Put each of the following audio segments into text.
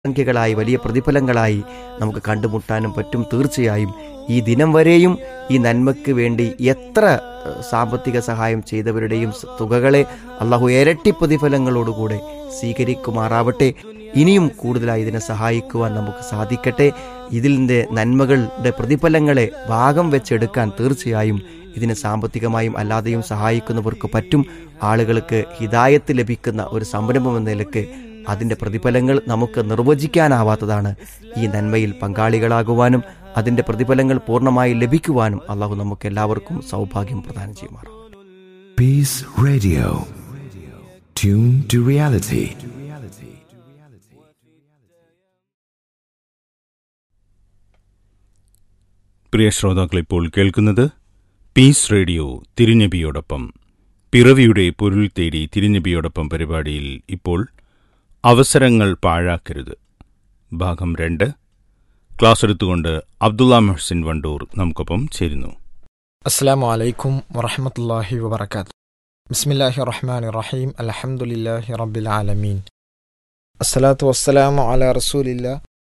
സംഖ്യകളായി വലിയ പ്രതിഫലങ്ങളായി നമുക്ക് കണ്ടുമുട്ടാനും പറ്റും തീർച്ചയായും ഈ ദിനം വരെയും ഈ നന്മയ്ക്ക് വേണ്ടി എത്ര ഏഹ്, സാമ്പത്തിക സഹായം ചെയ്തവരുടെയും സ- തുകകളെ അള്ളാഹു ഇരട്ടി പ്രതിഫലങ്ങളോടുകൂടെ സ്വീകരിക്കുമാറാവട്ടെ ഇനിയും കൂടുതലായി ഇതിനെ സഹായിക്കുവാൻ നമുക്ക് സാധിക്കട്ടെ ഇതിൻ്റെ നന്മകളുടെ പ്രതിഫലങ്ങളെ ഭാഗം വെച്ചെടുക്കാൻ തീർച്ചയായും ഇതിന് സാമ്പത്തികമായും അല്ലാതെയും സഹായിക്കുന്നവർക്ക് പറ്റും ആളുകൾക്ക് ഹിതായത്ത് ലഭിക്കുന്ന ഒരു സംരംഭം എന്ന നിലക്ക് അതിൻ്റെ പ്രതിഫലങ്ങൾ നമുക്ക് നിർവചിക്കാനാവാത്തതാണ് ഈ നന്മയിൽ പങ്കാളികളാകുവാനും അതിൻ്റെ പ്രതിഫലങ്ങൾ പൂർണ്ണമായി ലഭിക്കുവാനും അള്ളാഹു നമുക്ക് എല്ലാവർക്കും സൗഭാഗ്യം പ്രദാനം ചെയ്യുമാറാം Peace Radio. Tune to reality. പ്രിയ ശ്രോതാക്കൾ ഇപ്പോൾ കേൾക്കുന്നത് പീസ് റേഡിയോ തിരുനബിയോടൊപ്പം പിറവിയുടെ പൊരുൾ തേടി തിരുനബിയോടൊപ്പം പരിപാടിയിൽ ഇപ്പോൾ അവസരങ്ങൾ പാഴാക്കരുത് ഭാഗം രണ്ട് ക്ലാസ് എടുത്തുകൊണ്ട് അബ്ദുള്ള മെഹ്സിൻ വണ്ടൂർ നമുക്കൊപ്പം ചേരുന്നു അസ്സാം വലൈക്കും വറഹമത്തല്ലാഹി വബർക്കാത്ത് ബിസ്മില്ലാഹി റഹ്മാൻ റഹീം അലഹമുല്ലാഹി റബ്ബിൽ ആലമീൻ അസ്സലാത്തു വസ്സലാമു അല റസൂലില്ല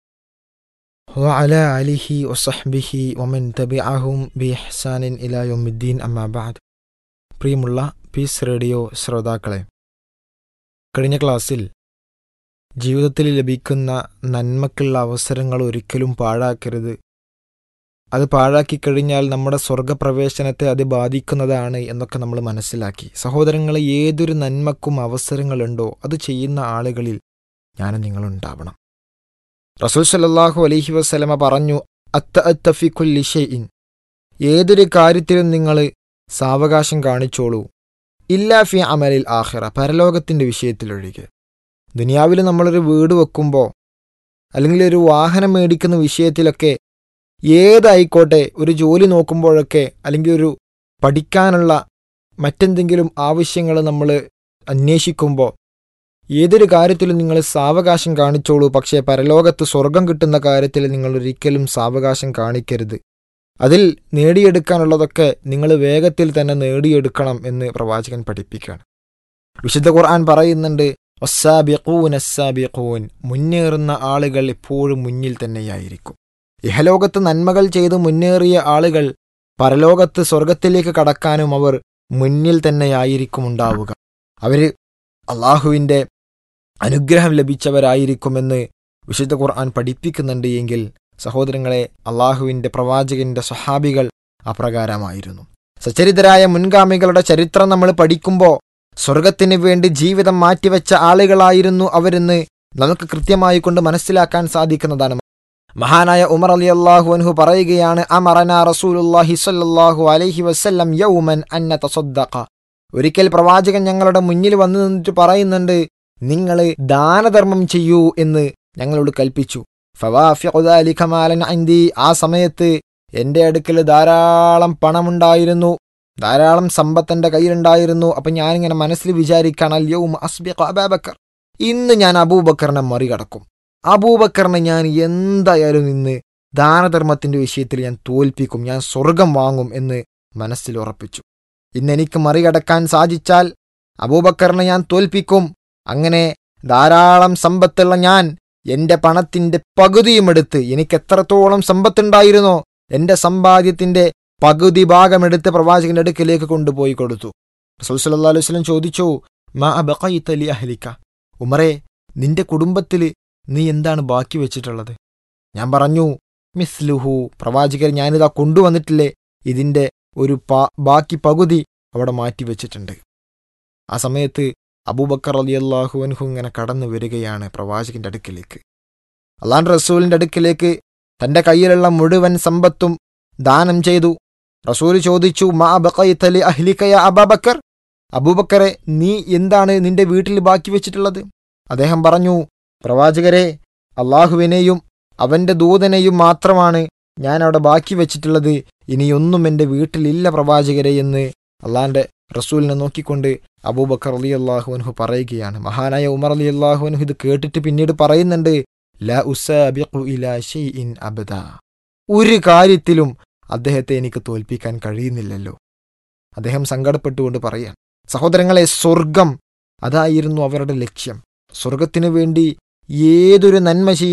وعلى آله وصحبه ومن تبعهم بإحسان إلى يوم الدين أما بعد പ്രിയമുള്ള പീസ് റേഡിയോ ശ്രോതാക്കളെ കഴിഞ്ഞ ക്ലാസ്സിൽ ജീവിതത്തിൽ ലഭിക്കുന്ന നന്മക്കുള്ള അവസരങ്ങൾ ഒരിക്കലും പാഴാക്കരുത് അത് പാഴാക്കി കഴിഞ്ഞാൽ നമ്മുടെ സ്വർഗപ്രവേശനത്തെ അത് ബാധിക്കുന്നതാണ് എന്നൊക്കെ നമ്മൾ മനസ്സിലാക്കി സഹോദരങ്ങളെ ഏതൊരു നന്മക്കും അവസരങ്ങളുണ്ടോ അത് ചെയ്യുന്ന ആളുകളിൽ ഞാനും നിങ്ങളുണ്ടാവണം റസൂൽ സല്ലല്ലാഹു അലൈഹി വസല്ലമ പറഞ്ഞു അത്ത അത്തഫിക്കുല്ലി ഷെയ്ഇൻ ഏതൊരു കാര്യത്തിലും നിങ്ങൾ സാവകാശം കാണിച്ചോളൂ ഇല്ലാ ഫി അമലിൽ ആഖിറ പരലോകത്തിന്റെ വിഷയത്തിലൊഴികെ ദുനിയാവിൽ നമ്മളൊരു വീട് വെക്കുമ്പോൾ അല്ലെങ്കിൽ ഒരു വാഹനം മേടിക്കുന്ന വിഷയത്തിലൊക്കെ ഏതായിക്കോട്ടെ ഒരു ജോലി നോക്കുമ്പോഴൊക്കെ അല്ലെങ്കിൽ ഒരു പഠിക്കാനുള്ള മറ്റെന്തെങ്കിലും ആവശ്യങ്ങൾ നമ്മൾ അന്വേഷിക്കുമ്പോൾ ഏതൊരു കാര്യത്തിലും നിങ്ങൾ സാവകാശം കാണിച്ചോളൂ പക്ഷേ പരലോകത്ത് സ്വർഗം കിട്ടുന്ന കാര്യത്തിൽ നിങ്ങൾ ഒരിക്കലും സാവകാശം കാണിക്കരുത് അതിൽ നേടിയെടുക്കാനുള്ളതൊക്കെ നിങ്ങൾ വേഗത്തിൽ തന്നെ നേടിയെടുക്കണം എന്ന് പ്രവാചകൻ പഠിപ്പിക്കുകയാണ് വിശുദ്ധ ഖുർആൻ പറയുന്നുണ്ട് ഒസ്സാബിഖൂൻ അസ്സാബിഖൂൻ മുന്നേറുന്ന ആളുകൾ എപ്പോഴും മുന്നിൽ തന്നെയായിരിക്കും ഇഹലോകത്ത് നന്മകൾ ചെയ്ത് മുന്നേറിയ ആളുകൾ പരലോകത്ത് സ്വർഗത്തിലേക്ക് കടക്കാനും അവർ മുന്നിൽ തന്നെയായിരിക്കും ഉണ്ടാവുക അവര് അള്ളാഹുവിൻ്റെ അനുഗ്രഹം ലഭിച്ചവരായിരിക്കുമെന്ന് വിശുദ്ധ ഖുർആൻ പഠിപ്പിക്കുന്നുണ്ട് എങ്കിൽ സഹോദരങ്ങളെ അള്ളാഹുവിൻ്റെ പ്രവാചകന്റെ സഹാബികൾ അപ്രകാരമായിരുന്നു സച്ചരിതരായ മുൻഗാമികളുടെ ചരിത്രം നമ്മൾ പഠിക്കുമ്പോൾ സ്വർഗത്തിന് വേണ്ടി ജീവിതം മാറ്റിവെച്ച ആളുകളായിരുന്നു അവരെന്ന് നമുക്ക് കൃത്യമായി കൊണ്ട് മനസ്സിലാക്കാൻ സാധിക്കുന്നതാണ് മഹാനായ ഉമർ അലി അള്ളാഹു അൻഹു പറയുകയാണ് അമറന റസൂലുല്ലാഹി സ്വല്ലല്ലാഹു അലൈഹി വസല്ലം യൗമൻ അന്ന തസദ്ദഖ ഒരിക്കൽ പ്രവാചകൻ ഞങ്ങളുടെ മുന്നിൽ വന്നു നിന്നിട്ട് പറയുന്നുണ്ട് നിങ്ങൾ ദാനധർമ്മം ചെയ്യൂ എന്ന് ഞങ്ങളോട് കൽപ്പിച്ചു ഫവാഫിഖു ദാലിക മാലൻ അൻദി ആ സമയത്ത് എൻ്റെ അടുക്കൽ ധാരാളം പണമുണ്ടായിരുന്നു ധാരാളം സമ്പത്ത് എൻ്റെ കയ്യിലുണ്ടായിരുന്നു അപ്പം ഞാനിങ്ങനെ മനസ്സിൽ വിചാരിക്കാണ് അല്യവും അസ്ബിഖ അബാബക്കർ ഇന്ന് ഞാൻ അബൂബക്കറിനെ മറികടക്കും അബൂബക്കറിനെ ഞാൻ എന്തായാലും ഇന്ന് ദാനധർമ്മത്തിന്റെ വിഷയത്തിൽ ഞാൻ തോൽപ്പിക്കും ഞാൻ സ്വർഗം വാങ്ങും എന്ന് മനസ്സിൽ ഉറപ്പിച്ചു ഇന്ന് എനിക്ക് മറികടക്കാൻ സാധിച്ചാൽ അബൂബക്കറിനെ ഞാൻ തോൽപ്പിക്കും അങ്ങനെ ധാരാളം സമ്പത്തുള്ള ഞാൻ എന്റെ പണത്തിന്റെ പകുതിയും എടുത്ത് എനിക്ക് എത്രത്തോളം സമ്പത്തുണ്ടായിരുന്നോ എന്റെ സമ്പാദ്യത്തിന്റെ പകുതി ഭാഗമെടുത്ത് പ്രവാചകന്റെ അടുക്കിലേക്ക് കൊണ്ടുപോയി കൊടുത്തു റസൂൽ സല്ലല്ലാഹു അലൈഹി വസല്ലം ചോദിച്ചു മാ ബഖൈത ലി അഹ്ലിക ഉമറേ നിന്റെ കുടുംബത്തിൽ നീ എന്താണ് ബാക്കി വെച്ചിട്ടുള്ളത് ഞാൻ പറഞ്ഞു മിസ്ലുഹു പ്രവാചകർ ഞാനിതാ കൊണ്ടുവന്നിട്ടില്ലേ ഇതിന്റെ ഒരു പാ- ബാക്കി പകുതി അവിടെ മാറ്റി വെച്ചിട്ടുണ്ട് ആ സമയത്ത് അബൂബക്കർ അലി അള്ളാഹു അൻഹു ഇങ്ങനെ കടന്നു വരികയാണ് പ്രവാചകന്റെ അടുക്കിലേക്ക് അള്ളാൻ റസൂലിന്റെ അടുക്കിലേക്ക് തന്റെ കയ്യിലുള്ള മുഴുവൻ സമ്പത്തും ദാനം ചെയ്തു റസൂൽ ചോദിച്ചു മാ ബഖൈതലി അഹ്ലിക്കയ അബാബക്കർ അബൂബക്കറെ നീ എന്താണ് നിന്റെ വീട്ടിൽ ബാക്കി വെച്ചിട്ടുള്ളത് അദ്ദേഹം പറഞ്ഞു പ്രവാചകരെ അള്ളാഹുവിനെയും അവന്റെ ദൂതനെയും മാത്രമാണ് ഞാൻ അവിടെ ബാക്കി വെച്ചിട്ടുള്ളത് ഇനിയൊന്നും എൻ്റെ വീട്ടിലില്ല പ്രവാചകരെ എന്ന് അള്ളാന്റെ റസൂലിനെ നോക്കിക്കൊണ്ട് അബൂബക്കർ അലി അള്ളാഹുഅൻഹു പറയുകയാണ് മഹാനായ ഉമർ അലി അള്ളാഹുഅൻഹു ഇത് കേട്ടിട്ട് പിന്നീട് പറയുന്നുണ്ട് ലാ ഉസാബിഖു ഇലാ ഷൈഇൻ അബദ ഒരു കാര്യത്തിലും അദ്ദേഹത്തെ എനിക്ക് തോൽപ്പിക്കാൻ കഴിയുന്നില്ലല്ലോ അദ്ദേഹം സങ്കടപ്പെട്ടുകൊണ്ട് പറയാം സഹോദരങ്ങളെ സ്വർഗം അതായിരുന്നു അവരുടെ ലക്ഷ്യം സ്വർഗത്തിനു വേണ്ടി ഏതൊരു നന്മ ചെയ്യാൻ